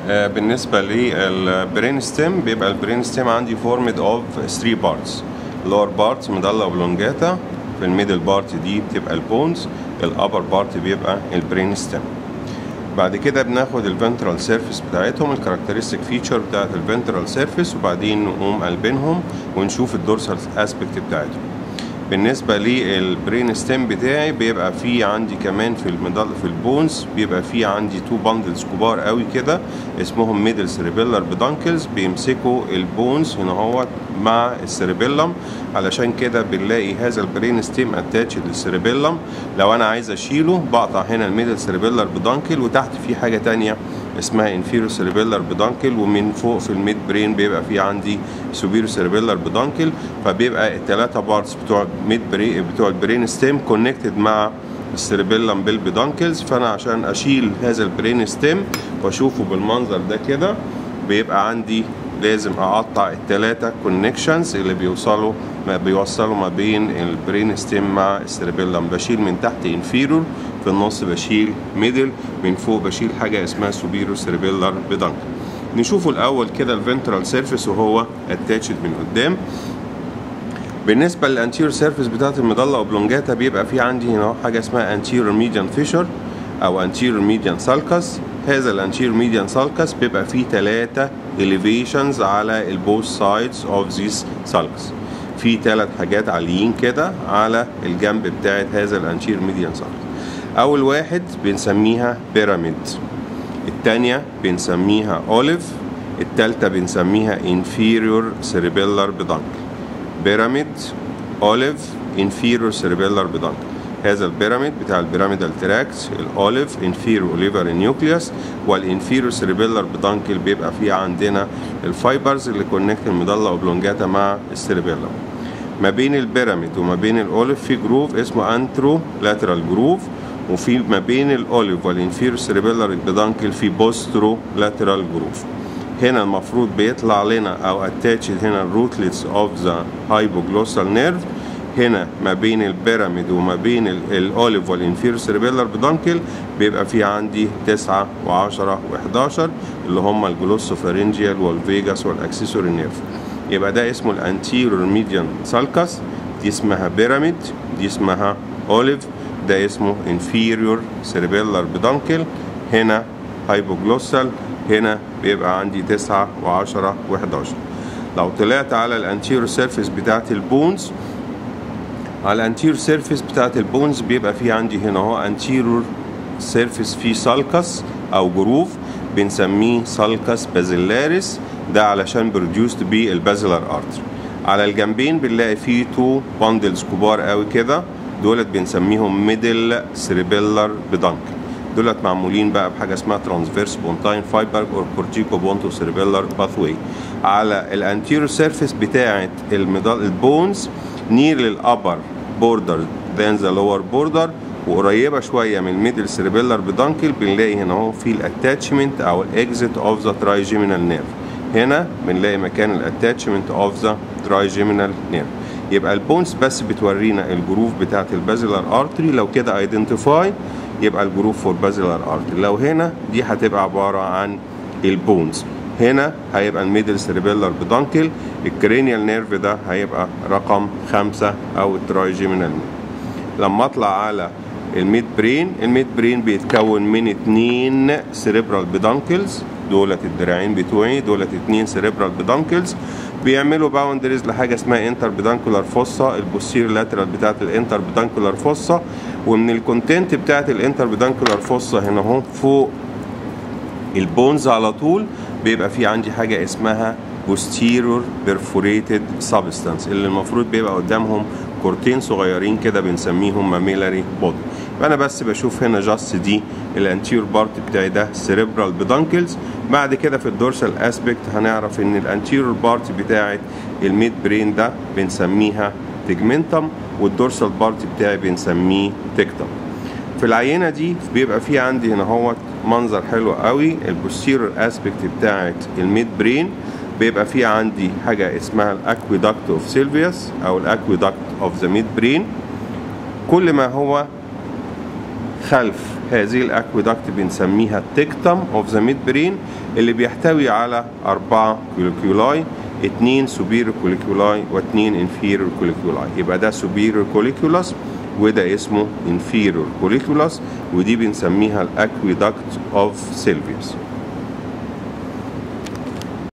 آه، بالنسبة للبرين ستيم بيبقى البرين ستيم عندي فورمد اوف 3 بارتس اللور بارت مضلة وبلونجاتا في الميدل بارت دي بتبقى البونز الابر بارت بيبقى البرين ستيم بعد كده بناخد الفنترال سيرفيس بتاعتهم الكاركترستيك فيتشر بتاعت الفنترال سيرفيس وبعدين نقوم قلبينهم ونشوف الدورسال اسبكت بتاعتهم بالنسبة للبرين ستيم بتاعي بيبقى فيه عندي كمان في المضل في البونز بيبقى فيه عندي تو باندلز كبار قوي كده اسمهم ميدل سيريبيلر بدانكلز بيمسكوا البونز هنا هو مع السيريبيلم علشان كده بنلاقي هذا البرين ستيم اتاتش للسيريبيلم لو انا عايز اشيله بقطع هنا الميدل سيريبيلر بدانكل وتحت في حاجة تانية اسمها انفيرو سيريبيلر بدانكل ومن فوق في الميد برين بيبقى في عندي سوبيرو سيريبيلر بدانكل فبيبقى الثلاثه بارتس بتوع الميد برين بتوع البرين ستيم كونكتد مع السيريبيلم بالبدانكلز فانا عشان اشيل هذا البرين ستيم واشوفه بالمنظر ده كده بيبقى عندي لازم اقطع الثلاثه كونكشنز اللي بيوصلوا ما بيوصلوا ما بين البرين ستيم مع السيريبيلم بشيل من تحت انفيرور في النص بشيل ميدل من فوق بشيل حاجه اسمها سوبيرو سيريبيلر بدانكل نشوفه الاول كده الفنترال سيرفيس وهو اتاتشد من قدام بالنسبه للانتيريور سيرفيس بتاعت المضله اوبلونجاتا بيبقى في عندي هنا حاجه اسمها انتيريور ميديان فيشر او انتيريور ميديان سالكس هذا الانتيريور ميديان سالكس بيبقى فيه ثلاثه elevations على البوث سايدز اوف ذيس سالكس في ثلاث حاجات عاليين كده على الجنب بتاعت هذا الانتيريور ميديان سالكس اول واحد بنسميها بيراميد التانية بنسميها اوليف التالتة بنسميها inferior cerebellar peduncle بيراميد اوليف inferior cerebellar peduncle هذا البيراميد بتاع البيراميدال تراكت الاوليف inferior olivary nucleus والانفيريور cerebellar peduncle بيبقى فيه عندنا الفايبرز اللي كونكت المضله اوبلونجاتا مع السيربيلم ما بين البيراميد وما بين الاوليف في جروف اسمه انترو لاترال جروف وفي ما بين الاوليف والانفيريور سيربيلر بدانكل في بوسترو لاترال جروف هنا المفروض بيطلع لنا او اتاتشد هنا الروتلتس اوف ذا هايبوجلوسال نيرف هنا ما بين البيراميد وما بين الاوليف والانفيريور سيربيلر بدانكل بيبقى في عندي 9 و10 و11 اللي هم الجلوسوفارينجيال والفيجاس والاكسسوري نيرف يبقى ده اسمه الانتيريور ميديان سالكس دي اسمها بيراميد دي اسمها اوليف ده اسمه inferior cerebellar peduncle هنا hypoglossal هنا بيبقى عندي تسعة وعشرة وحداشر لو طلعت على الانتيريور سيرفيس بتاعت البونز على الانتيريور سيرفيس بتاعت البونز بيبقى في عندي هنا اهو انتيريور سيرفيس فيه سالكس او جروف بنسميه سالكس بازيلاريس ده علشان بروديوسد بالبازيلار ارتري على الجنبين بنلاقي فيه تو باندلز كبار قوي كده دولت بنسميهم ميدل سيريبيلر بدانكل دولت معمولين بقى بحاجه اسمها ترانسفيرس بونتاين فايبر اور كورتيكو بونتو سيريبيلر باثوي على الانتيريور سيرفيس بتاعه المضل البونز نير للابر بوردر ذان ذا لور بوردر وقريبه شويه من الميدل سيريبيلر بدانكل بنلاقي هنا اهو في الاتاتشمنت او الاكزيت اوف ذا ترايجيمينال نيرف هنا بنلاقي مكان الاتاتشمنت اوف ذا ترايجيمينال نيرف يبقى البونز بس بتورينا الجروف بتاعت البازيلار ارتري لو كده ايدنتيفاي يبقى الجروف فور بازيلار ارتري لو هنا دي هتبقى عباره عن البونز هنا هيبقى الميدل سيريبيلر بدانكل الكرينيال نيرف ده هيبقى رقم خمسة او الترايجيمينال لما اطلع على الميد برين الميد برين بيتكون من اتنين سيريبرال بدانكلز دولت الدراعين بتوعي دولت اتنين سيريبرال بدانكلز بيعملوا باوندريز لحاجه اسمها انتر بدانكولار فوسا البوستير لاترال بتاعت الانتر بدانكولار فوسا ومن الكونتنت بتاعت الانتر بدانكولار فوسا هنا اهو فوق البونز على طول بيبقى في عندي حاجه اسمها posterior perforated substance اللي المفروض بيبقى قدامهم كورتين صغيرين كده بنسميهم ماميلاري بودي فانا بس بشوف هنا جاست دي الانتيور بارت بتاعي ده سيريبرال بدانكلز بعد كده في الدورسال اسبكت هنعرف ان الانتيور بارت بتاعت الميد برين ده بنسميها تيجمنتم والدورسال بارت بتاعي بنسميه تكتم في العينه دي بيبقى في عندي هنا هو منظر حلو قوي البوستيرور اسبكت بتاعت الميد برين بيبقى في عندي حاجة اسمها الاكويدكت اوف سيلفيوس او الاكويدكت اوف ذا ميد برين كل ما هو خلف هذه الاكويدكت بنسميها التكتم اوف ذا ميد برين اللي بيحتوي على أربعة كوليكيولاي اتنين سوبيريور كوليكيولاي واتنين انفيريور كوليكيولاي يبقى ده سوبيريور كوليكيولاس وده اسمه انفيريور كوليكيولاس ودي بنسميها الاكويدكت اوف سيلفيوس